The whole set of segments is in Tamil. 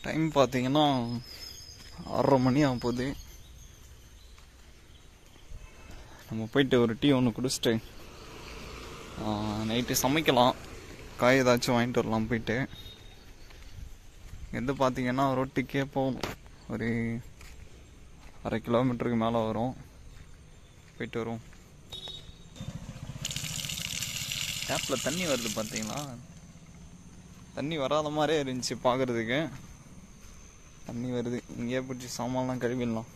டைம் பார்த்தீங்கன்னா ஆறரை மணி ஆக போகுது நம்ம போயிட்டு ஒரு டீ ஒன்று குடிச்சிட்டு நைட்டு சமைக்கலாம் காய் ஏதாச்சும் வாங்கிட்டு வரலாம் போயிட்டு எது பார்த்தீங்கன்னா ரொட்டிக்கே போகணும் ஒரு அரை கிலோமீட்டருக்கு மேலே வரும் போயிட்டு வரும் டேப்பில் தண்ணி வருது பார்த்தீங்களா தண்ணி வராத மாதிரியே இருந்துச்சு பார்க்குறதுக்கு தண்ணி வருது இங்கேயே பிடிச்சி சாமான்லாம் கழுவிடலாம்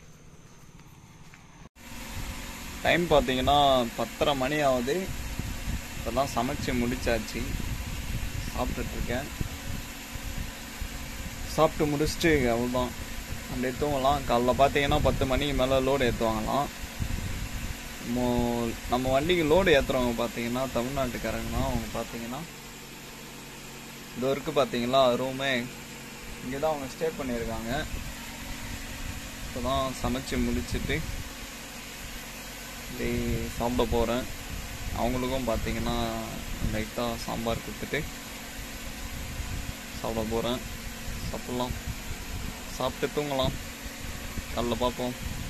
டைம் பார்த்தீங்கன்னா பத்தரை மணி ஆகுது இப்போதான் சமைச்சு முடிச்சாச்சு சாப்பிட்டுட்ருக்கேன் சாப்பிட்டு முடிச்சுட்டு அவ்வளோதான் அப்படியே தூங்கலாம் காலைல பார்த்தீங்கன்னா பத்து மணிக்கு மேலே லோடு ஏற்றுவாங்களாம் நம்ம நம்ம வண்டிக்கு லோடு ஏற்றுறவங்க பார்த்தீங்கன்னா தமிழ்நாட்டுக்காரங்க தான் அவங்க பார்த்தீங்கன்னா இது வரைக்கும் பார்த்தீங்களா ரூமே இங்கே தான் அவங்க ஸ்டே பண்ணியிருக்காங்க இப்போ தான் சமைச்சு முடிச்சுட்டு இப்படி சாப்பிட போகிறேன் அவங்களுக்கும் பார்த்தீங்கன்னா லைட்டாக சாம்பார் கொடுத்துட்டு சாப்பிட போகிறேன் சாப்பிட்லாம் சாப்பிட்டு தூங்கலாம் காலைல பார்ப்போம்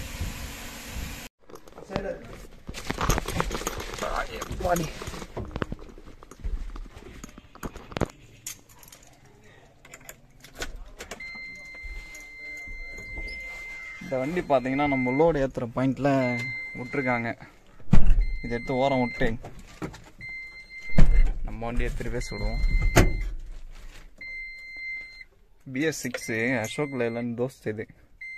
இந்த வண்டி பார்த்தீங்கன்னா நம்ம லோடு ஏற்றுற பாயிண்டில் விட்டுருக்காங்க இதை எடுத்து ஓரம் விட்டு நம்ம வண்டி எடுத்துகிட்டு பேச விடுவோம் BS six Ashok Leyland Dost இது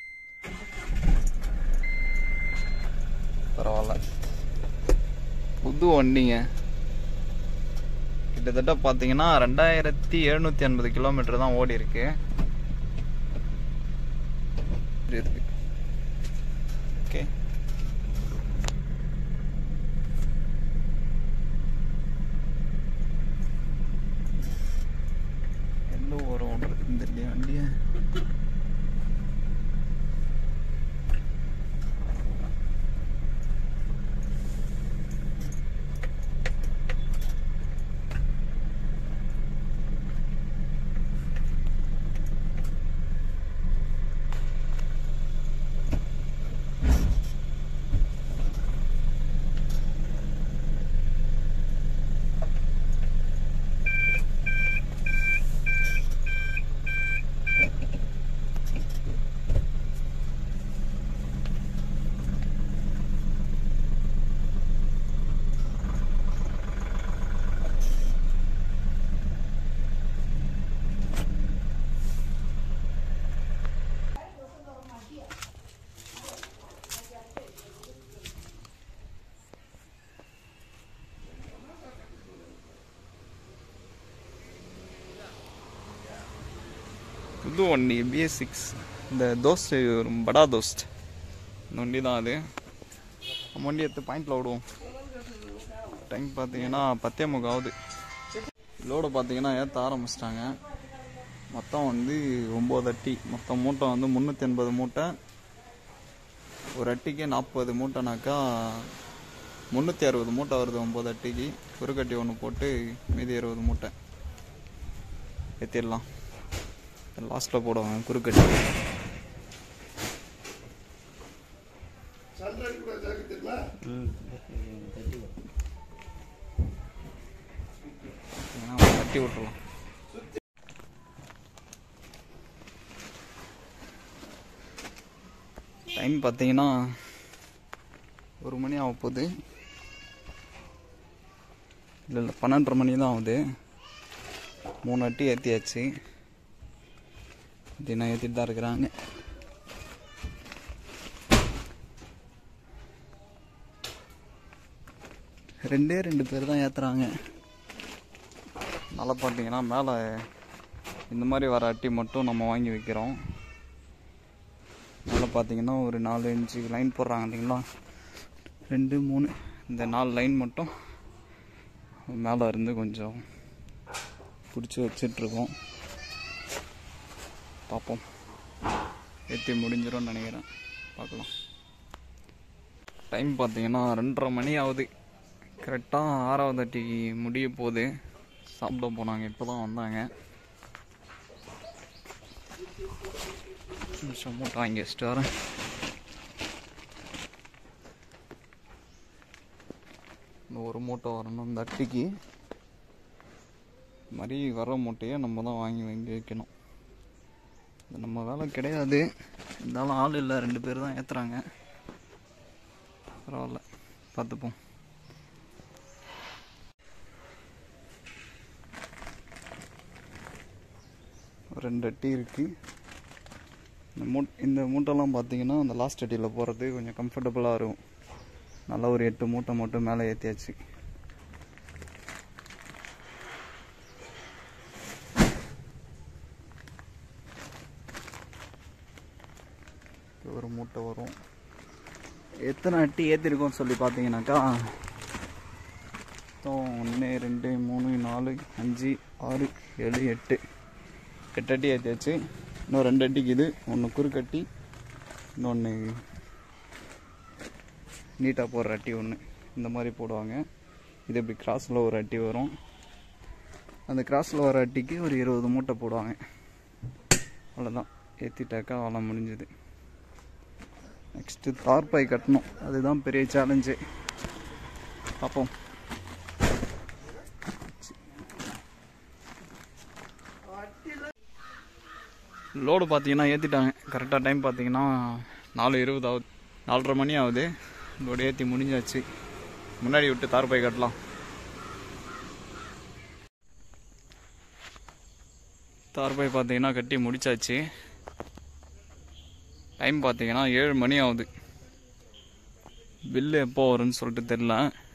பரவாயில்ல புது வண்டிங்க கிட்டத்தட்ட பார்த்தீங்கன்னா ரெண்டாயிரத்தி எழுநூற்றி எண்பது கிலோமீட்டர் தான் ஓடி இருக்கு இருக்கு ஓகே எந்த ஓரம் ஓடுறது இல்லையா வண்டியை புது வண்டி பிஎஸ் சிக்ஸ் இந்த தோஸ்ட் ஒரு படா தோஸ்ட் இந்த வண்டி தான் அது நம்ம வண்டி எடுத்து பாயிண்டில் விடுவோம் டைம் பார்த்தீங்கன்னா பத்தே முக்காவது லோடு பார்த்தீங்கன்னா ஏற்ற ஆரம்பிச்சிட்டாங்க மொத்தம் வந்து ஒம்பது அட்டி மொத்தம் மூட்டை வந்து முந்நூற்றி எண்பது மூட்டை ஒரு அட்டிக்கு நாற்பது மூட்டைனாக்கா முந்நூற்றி அறுபது மூட்டை வருது ஒம்பது அட்டிக்கு குறுக்கட்டி ஒன்று போட்டு மீதி இருபது மூட்டை ஏற்றிடலாம் லாஸ்ட்டில் போடுவாங்க குறுக்கட்டி ஏன்னா தட்டி விட்டுறலாம் டைம் பார்த்தீங்கன்னா ஒரு மணி ஆக போகுது இல்லை இல்லை பன்னெண்டரை மணி தான் ஆகுது மூணு அட்டி ஏற்றியாச்சு அப்படின்னா ஏற்றிட்டு தான் இருக்கிறாங்க ரெண்டே ரெண்டு பேர் தான் ஏற்றுறாங்க நல்லா பார்த்தீங்கன்னா மேலே இந்த மாதிரி வர அட்டி மட்டும் நம்ம வாங்கி வைக்கிறோம் மேலே பார்த்தீங்கன்னா ஒரு நாலு இன்ச்சு லைன் போடுறாங்க இல்லைங்களா ரெண்டு மூணு இந்த நாலு லைன் மட்டும் மேலே இருந்து கொஞ்சம் பிடிச்சி வச்சிட்ருக்கோம் பார்ப்போம் ஏற்றி முடிஞ்சிரும்னு நினைக்கிறேன் பார்க்கலாம் டைம் பார்த்தீங்கன்னா ரெண்டரை மணி ஆகுது கரெக்டாக ஆறாவது அட்டி முடிய போகுது சாப்பிட போனாங்க இப்போ தான் வந்தாங்க நிமிஷம் மூட்டை வாங்கி வச்சுட்டு வரேன் இந்த ஒரு மூட்டை வரணும் இந்த அட்டிக்கு இது மாதிரி வர மூட்டையை நம்ம தான் வாங்கி வாங்கி வைக்கணும் இது நம்ம வேலை கிடையாது இருந்தாலும் ஆள் இல்லை ரெண்டு பேர் தான் ஏற்றுறாங்க பரவாயில்ல பார்த்துப்போம் ரெண்டு அட்டி இருக்குது இந்த மூ இந்த மூட்டைலாம் பார்த்தீங்கன்னா அந்த லாஸ்ட் அட்டியில் போகிறது கொஞ்சம் கம்ஃபர்டபுளாக இருக்கும் நல்லா ஒரு எட்டு மூட்டை மட்டும் மேலே ஏற்றியாச்சு ஒரு மூட்டை வரும் எத்தனை அட்டி ஏற்றிருக்கோம்னு சொல்லி பார்த்தீங்கன்னாக்கா மொத்தம் ஒன்று ரெண்டு மூணு நாலு அஞ்சு ஆறு ஏழு எட்டு எட்டு அட்டி ஏற்றியாச்சு இன்னும் ரெண்டு அட்டிக்கு இது ஒன்று குறுக்கட்டி இன்னொன்று நீட்டாக போடுற அட்டி ஒன்று இந்த மாதிரி போடுவாங்க இது இப்படி கிராஸில் ஒரு அட்டி வரும் அந்த கிராஸில் வர அட்டிக்கு ஒரு இருபது மூட்டை போடுவாங்க அவ்வளோதான் ஏற்றிட்டாக்கா வேலை முடிஞ்சுது நெக்ஸ்ட்டு தார்பாய் கட்டணும் அதுதான் பெரிய சேலஞ்சு பார்ப்போம் லோடு பார்த்தீங்கன்னா ஏற்றிட்டாங்க கரெக்டாக டைம் பார்த்தீங்கன்னா நாலு இருபது ஆகுது நாலரை மணி ஆகுது லோடு ஏற்றி முடிஞ்சாச்சு முன்னாடி விட்டு தார்பாய் கட்டலாம் தார்பாய் பார்த்தீங்கன்னா கட்டி முடிச்சாச்சு டைம் பார்த்தீங்கன்னா ஏழு மணி ஆகுது பில்லு எப்போ வரும்னு சொல்லிட்டு தெரில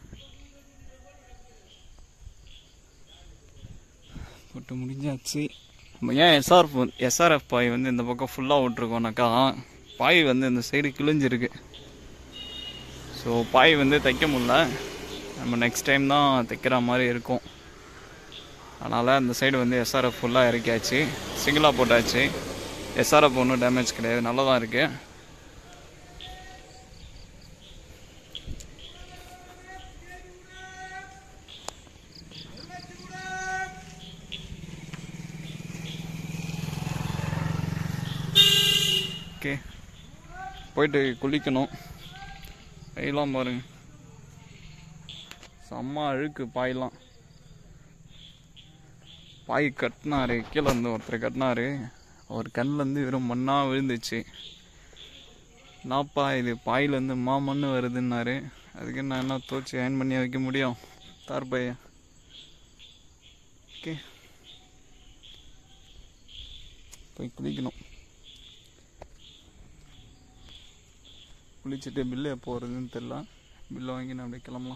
போட்டு முடிஞ்சாச்சு நம்ம ஏன் எஸ்ஆர்எஃப் எஸ்ஆர்எஃப் பாய் வந்து இந்த பக்கம் ஃபுல்லாக விட்ருக்கோம்னாக்கா பாய் வந்து இந்த சைடு கிழிஞ்சிருக்கு ஸோ பாய் வந்து தைக்க முடியல நம்ம நெக்ஸ்ட் டைம் தான் தைக்கிற மாதிரி இருக்கும் அதனால் அந்த சைடு வந்து எஸ்ஆர்எஃப் ஃபுல்லாக இறக்கியாச்சு சிங்கிளாக போட்டாச்சு எஸ்ஆர்எஃப் ஒன்றும் டேமேஜ் கிடையாது நல்லா தான் இருக்குது ஓகே போயிட்டு குளிக்கணும் வெயிலாம் பாருங்க செம்ம அழுக்கு பாயெல்லாம் பாய் கட்டினாரு கீழே இருந்து ஒருத்தர் கட்டினாரு அவர் கண்ணிலேருந்து வெறும் மண்ணாக விழுந்துச்சு நாப்பா இது பாயிலேருந்து மா மண் வருதுன்னாரு அதுக்கு நான் என்ன தோச்சு அயன் பண்ணி வைக்க முடியும் தார்பாய ஓகே போய் குளிக்கணும் குளிச்சுட்டு பில்லு எப்போ வருதுன்னு தெரில பில்லை வாங்கி நான் அப்படியே கிளம்பலாம்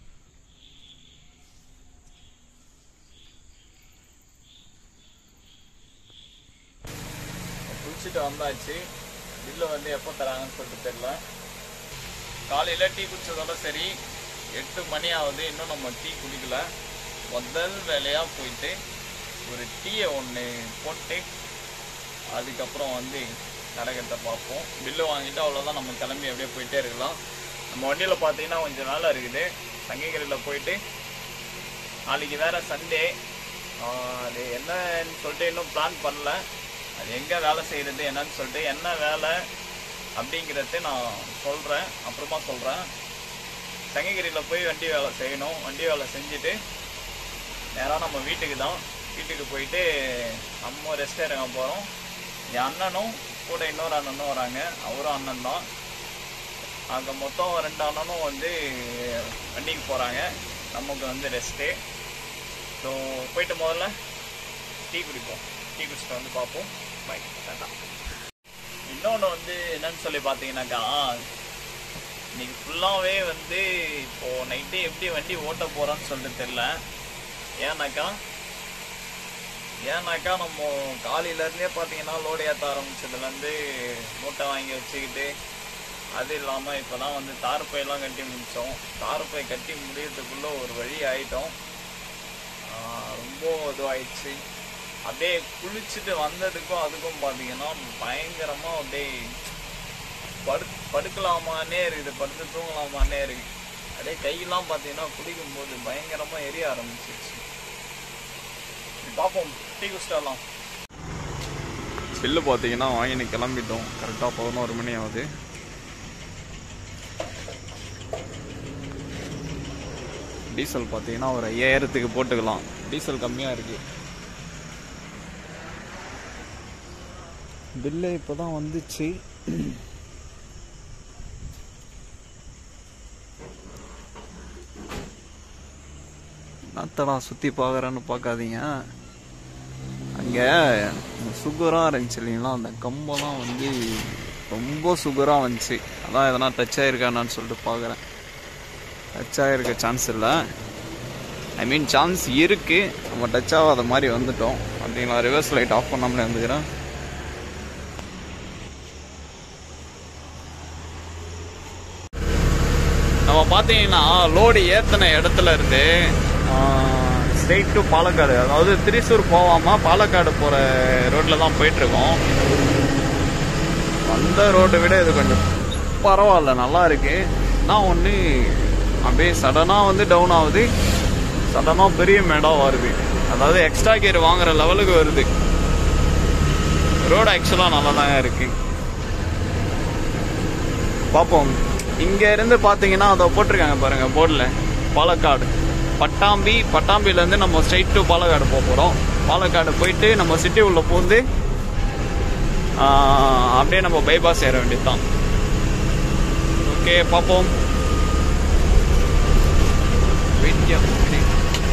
குளிச்சுட்டு வந்தாச்சு பில்லு வந்து எப்போ தராங்கன்னு சொல்லிட்டு தெரில காலையில் டீ குடிச்சதோட சரி எட்டு மணி ஆகுது இன்னும் நம்ம டீ குடிக்கல முதல் வேலையாக போயிட்டு ஒரு டீயை ஒன்று போட்டு அதுக்கப்புறம் வந்து நடக்கிறத பார்ப்போம் பில்லு வாங்கிட்டு அவ்வளோதான் நம்ம கிளம்பி அப்படியே போயிட்டே இருக்கலாம் நம்ம வண்டியில் பார்த்தீங்கன்னா கொஞ்சம் வேலை இருக்குது சங்ககிரியில் போயிட்டு நாளைக்கு வேற சண்டே அது என்னன்னு சொல்லிட்டு இன்னும் பிளான் பண்ணல அது எங்கே வேலை செய்கிறது என்னன்னு சொல்லிட்டு என்ன வேலை அப்படிங்கிறத நான் சொல்கிறேன் அப்புறமா சொல்கிறேன் சங்ககிரியில் போய் வண்டி வேலை செய்யணும் வண்டி வேலை செஞ்சுட்டு நேராக நம்ம வீட்டுக்கு தான் வீட்டுக்கு போயிட்டு நம்ம ரெஸ்ட் எடுக்க போகிறோம் என் அண்ணனும் கூட இன்னொரு அண்ணனும் வராங்க அவரும் அண்ணன் தான் அங்கே மொத்தம் ரெண்டு அண்ணனும் வந்து வண்டிக்கு போகிறாங்க நமக்கு வந்து ரெஸ்ட்டு ஸோ போயிட்டு முதல்ல டீ குடிப்போம் டீ குடிச்சிட்டு வந்து பார்ப்போம் பை டாட்டா இன்னொன்று வந்து என்னன்னு சொல்லி பார்த்தீங்கன்னாக்கா இன்னைக்கு ஃபுல்லாகவே வந்து இப்போது நைட்டு எப்படி வண்டி ஓட்ட போகிறோன்னு சொல்லிட்டு தெரில ஏன்னாக்கா ஏன்னாக்கா நம்ம காலையிலேருந்தே பார்த்தீங்கன்னா லோடு ஏற்ற ஆரம்பிச்சதுலேருந்து மூட்டை வாங்கி வச்சுக்கிட்டு அது இல்லாமல் இப்போ தான் வந்து தார்பையெல்லாம் கட்டி முடித்தோம் தார்பை கட்டி முடியறதுக்குள்ளே ஒரு வழி ஆயிட்டோம் ஆஹ் ரொம்ப இதுவாயிடுச்சு அப்படியே குளிச்சுட்டு வந்ததுக்கும் அதுக்கும் பார்த்தீங்கன்னா பயங்கரமாக அப்படியே படு படுக்கலாமான்னே இருக்குது படுத்து தூங்கலாமான்னே இருக்கு அப்படியே கையெல்லாம் பார்த்தீங்கன்னா குளிக்கும்போது பயங்கரமாக எரிய ஆரம்பிச்சிருச்சு சரி, பார்ப்போம் டீ குடிச்சிட்டு வரலாம் பில்லு பார்த்தீங்கன்னா வாங்கினு கிளம்பிட்டோம் கரெக்டாக பதினோரு மணி ஆகுது டீசல் பார்த்தீங்கன்னா ஒரு ஐயாயிரத்துக்கு போட்டுக்கலாம் டீசல் கம்மியாக இருக்கு பில்லு இப்போ தான் வந்துச்சு நத்தடா சுற்றி பார்க்குறேன்னு பார்க்காதீங்க அங்கே சுகராக இருந்துச்சு இல்லைங்களா அந்த கம்பெல்லாம் வந்து ரொம்ப சுகராக வந்துச்சு அதான் எதனா டச் ஆகிருக்கானான்னு சொல்லிட்டு பார்க்குறேன் டச் ஆகிருக்க சான்ஸ் இல்லை ஐ மீன் சான்ஸ் இருக்கு நம்ம டச் ஆகாத மாதிரி வந்துட்டோம் அப்படிங்களா ரிவர்ஸ் லைட் ஆஃப் பண்ணாமலே வந்துக்கிறேன் நம்ம பார்த்தீங்கன்னா லோடு ஏற்றின இடத்துல இருந்து ஸ்ட்ரெயிட் டு பாலக்காடு அதாவது திரிசூர் போகாமல் பாலக்காடு போகிற ரோட்டில் தான் போயிட்டுருக்கோம் அந்த ரோட்டை விட இது கொஞ்சம் பரவாயில்ல நல்லா இருக்கு நான் ஒன்று அப்படியே சடனாக வந்து டவுன் ஆகுது சடனாக பெரிய மேடாக வருது அதாவது எக்ஸ்ட்ரா கியர் வாங்குற லெவலுக்கு வருது ரோடு ஆக்சுவலாக நல்லா தான் இருக்கு பார்ப்போம் இங்க இருந்து பாத்தீங்கன்னா அதை போட்டிருக்காங்க பாருங்க போர்டில் பாலக்காடு பட்டாம்பி பட்டாம்பில இருந்து நம்ம ஸ்ட்ரைட் டு பாலக்காடு போக போறோம் பாலக்காடு போயிட்டு நம்ம சிட்டி உள்ள பூந்து ஆஹ், அப்படியே நம்ம பைபாஸ் ஏற வேண்டியதுதான் ஓகே பார்ப்போம் Wait, yeah, wait.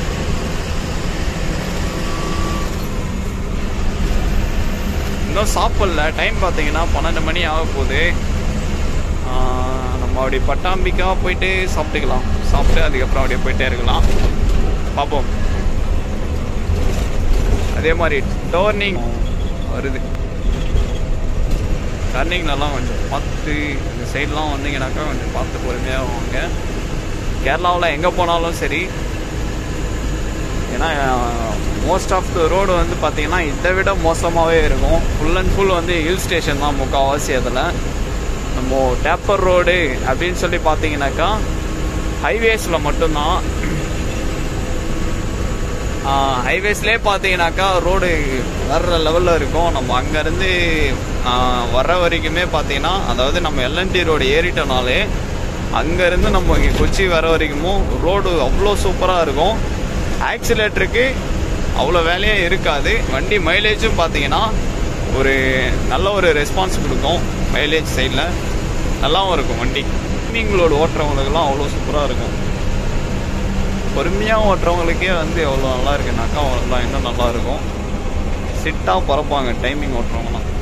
இன்னும் சாப்பிடல டைம் பார்த்தீங்கன்னா பன்னெண்டு மணி ஆக போகுது ஆஹ் நம்ம அப்படி பட்டாம்பிக்கா போயிட்டு சாப்பிட்டுக்கலாம் சாப்பிட்டு அதுக்கப்புறம் அப்படியே போயிட்டே இருக்கலாம் பார்ப்போம் அதே மாதிரி டர்னிங் வருது டர்னிங்லலாம் கொஞ்சம் பார்த்து இந்த சைட்லாம் வந்தீங்கன்னாக்கா கொஞ்சம் பார்த்து பொறுமையாக வாங்க கேரளாவில் எங்கே போனாலும் சரி ஏன்னா மோஸ்ட் ஆஃப் த ரோடு வந்து பார்த்தீங்கன்னா இதை விட மோசமாகவே இருக்கும் ஃபுல் அண்ட் ஃபுல் வந்து ஹில் ஸ்டேஷன் தான் முக்கால்வாசி அதில் நம்ம டேப்பர் ரோடு அப்படின்னு சொல்லி பார்த்தீங்கன்னாக்கா ஹைவேஸில் மட்டும்தான் ஹைவேஸ்லேயே பார்த்தீங்கன்னாக்கா ரோடு வர்ற லெவலில் இருக்கும் நம்ம அங்கேருந்து வர்ற வரைக்குமே பார்த்தீங்கன்னா அதாவது நம்ம எல்என்டி ரோடு ஏறிட்டனாலே அங்கேருந்து நம்ம இங்கே கொச்சி வர வரைக்கும் ரோடு அவ்வளோ சூப்பராக இருக்கும் ஆக்சிலேட்டருக்கு அவ்வளோ வேலையே இருக்காது வண்டி மைலேஜும் பார்த்தீங்கன்னா ஒரு நல்ல ஒரு ரெஸ்பான்ஸ் கொடுக்கும் மைலேஜ் சைடில் நல்லாவும் இருக்கும் வண்டி நீங்களோட ஓட்டுறவங்களுக்கெல்லாம் அவ்வளோ சூப்பராக இருக்கும் பொறுமையாக ஓட்டுறவங்களுக்கே வந்து எவ்வளோ நல்லா இருக்குனாக்கா அவ்வளோலாம் இன்னும் நல்லா இருக்கும் சிட்டாக பறப்பாங்க டைமிங் ஓட்டுறவங்களாம்